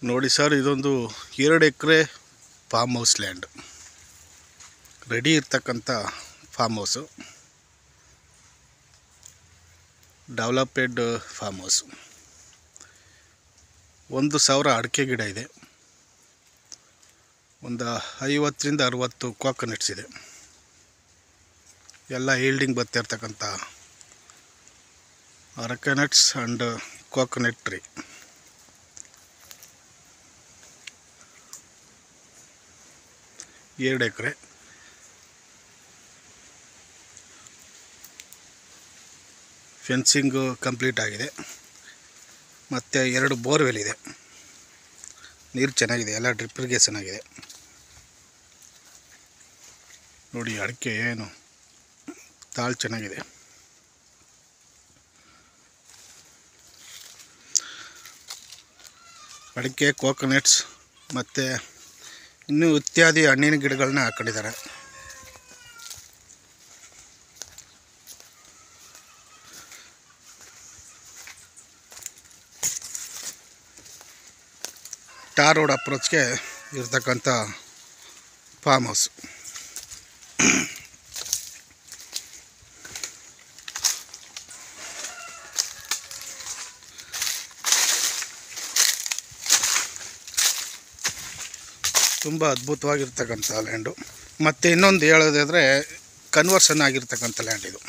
ನೋಡಿ ಸರ್ ಇದೊಂದು ಎರಡು acre farm house land ready ಇರ್ತಕ್ಕಂಥ farm house developed farm house ಒಂದು ಸಾವಿರ ಅಡಿಕೆ ಗಿಡ ಇದೆ ಒಂದು ಐವತ್ತರಿಂದ ಅರುವತ್ತು ಕೋಕೋನಟ್ಸ್ ಇದೆ ಎಲ್ಲ ಈಲ್ಡಿಂಗ್ ಬರ್ತಿರ್ತಕ್ಕಂಥ ಅರಕೆನಟ್ಸ್ ಆ್ಯಂಡ್ ಕೋಕೋನಟ್ ಟ್ರೀ ಎರಡು ಎಕರೆ ಫೆನ್ಸಿಂಗು ಕಂಪ್ಲೀಟ್ ಆಗಿದೆ ಮತ್ತು ಎರಡು ಬೋರ್ವೆಲ್ ಇದೆ ನೀರು ಚೆನ್ನಾಗಿದೆ ಎಲ್ಲ ಡ್ರಿಪ್ ಇರಿಗೇಷನ್ ಆಗಿದೆ ನೋಡಿ ಅಡಿಕೆ ಏನು ತಾಳು ಚೆನ್ನಾಗಿದೆ ಅಡಿಕೆ ಕೋಕೋನಟ್ಸ್ ಮತ್ತು ಇನ್ನೂ ಇತ್ಯಾದಿ ಹಣ್ಣಿನ ಗಿಡಗಳನ್ನ ಹಾಕೊಂಡಿದ್ದಾರೆ ಟಾರ್ ರೋಡ್ ಅಪ್ರೋಚ್ಗೆ ಇರ್ತಕ್ಕಂಥ ಫಾರ್ಮ್ ಹೌಸ್ ತುಂಬ ಅದ್ಭುತವಾಗಿರ್ತಕ್ಕಂಥ ಲ್ಯಾಂಡು ಮತ್ತು ಇನ್ನೊಂದು ಹೇಳೋದಾದರೆ ಕನ್ವರ್ಷನ್ ಆಗಿರ್ತಕ್ಕಂಥ ಲ್ಯಾಂಡ್ ಇದು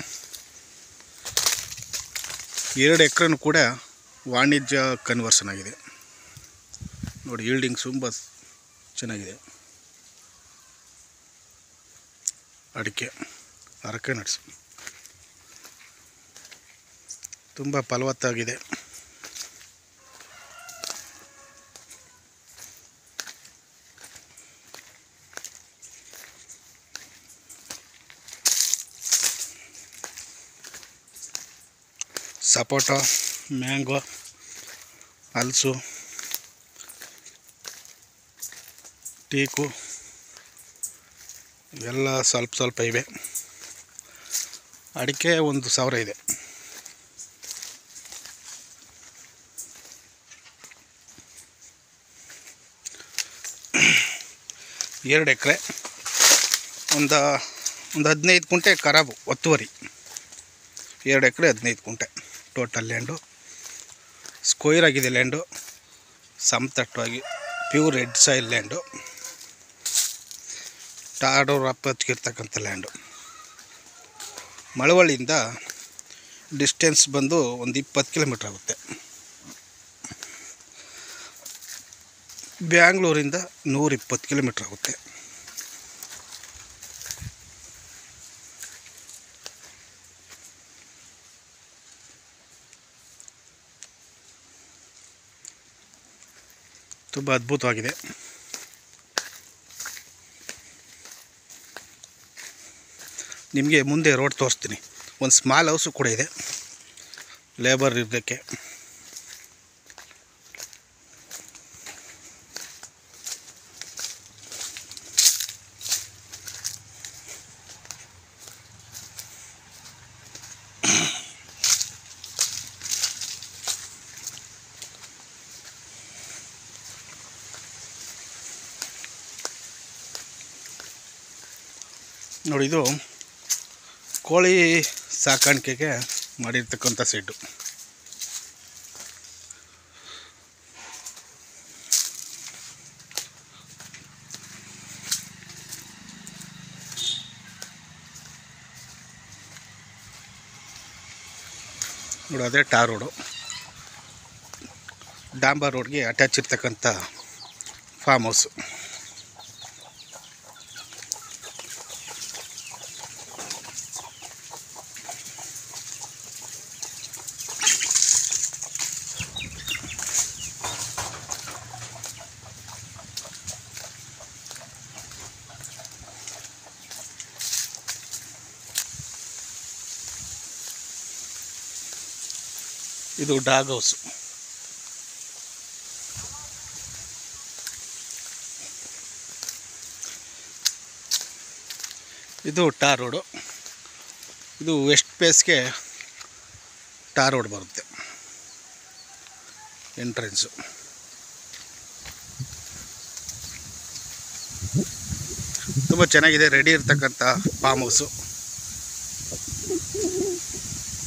ಎರಡು ಎಕರೆನೂ ಕೂಡ ವಾಣಿಜ್ಯ ಕನ್ವರ್ಷನ್ ಆಗಿದೆ ನೋಡಿ ಈಲ್ಡಿಂಗ್ ತುಂಬ ಚೆನ್ನಾಗಿದೆ ಅಡಿಕೆ ಅರಕೆ ನಟ್ಸ್ ತುಂಬ ಫಲವತ್ತಾಗಿದೆ ಸಪೋಟ ಮ್ಯಾಂಗೋ ಹಲಸು ಟೀಕು ಇವೆಲ್ಲ ಸ್ವಲ್ಪ ಸ್ವಲ್ಪ ಇವೆ ಅಡಿಕೆ ಒಂದು ಸಾವಿರ ಇದೆ ಎರಡು ಎಕರೆ ಒಂದು ಒಂದು ಹದಿನೈದು ಕುಂಟೆ ಖರಾಬು ಒತ್ತುವರಿ ಎರಡು ಎಕರೆ ಹದಿನೈದು ಕುಂಟೆ ಟೋಟಲ್ ಲ್ಯಾಂಡು ಸ್ಕ್ವೈರ್ ಆಗಿದೆ ಲ್ಯಾಂಡು ಸಮತಟ್ಟವಾಗಿ ಪ್ಯೂರ್ ರೆಡ್ ಸಾಯಿಲ್ ಲ್ಯಾಂಡು ಟಾಡೋರ್ ಅಪ್ಪಚ್ಚಿರ್ತಕ್ಕಂಥ ಲ್ಯಾಂಡು ಮಳವಳ್ಳಿಯಿಂದ ಡಿಸ್ಟೆನ್ಸ್ ಬಂದು ಒಂದು ಇಪ್ಪತ್ತು ಕಿಲೋಮೀಟ್ರ್ ಆಗುತ್ತೆ ಬ್ಯಾಂಗ್ಳೂರಿಂದ ನೂರಿಪ್ಪತ್ತು ಕಿಲೋಮೀಟ್ರ್ ಆಗುತ್ತೆ ತುಂಬ ಅದ್ಭುತವಾಗಿದೆ ನಿಮಗೆ ಮುಂದೆ ರೋಡ್ ತೋರಿಸ್ತೀನಿ ಒಂದು ಸ್ಮಾಲ್ ಹೌಸು ಕೂಡ ಇದೆ ಲೇಬರ್ ಇರೋದಕ್ಕೆ ನೋಡಿ ಇದು ಕೋಳಿ ಸಾಕಾಣಿಕೆಗೆ ಮಾಡಿರ್ತಕ್ಕಂಥ ಸೆಡ್ಡು ನೋಡಿ ಅದೇ ಟಾರ್ ರೋಡು ಡಾಂಬರ್ ರೋಡ್ಗೆ ಅಟ್ಯಾಚ್ ಇರ್ತಕ್ಕಂಥ ಫಾರ್ಮ್ ಹೌಸು ಇದು ಡಾಗ್ ಹೌಸು ಇದು ಟಾರ್ ರೋಡು ಇದು ವೆಸ್ಟ್ ಫೇಸ್ಗೆ ಟಾರ್ ರೋಡ್ ಬರುತ್ತೆ ಎಂಟ್ರೆನ್ಸು ತುಂಬ ಚೆನ್ನಾಗಿದೆ ರೆಡಿ ಇರ್ತಕ್ಕಂಥ ಫಾರ್ಮ್ ಹೌಸು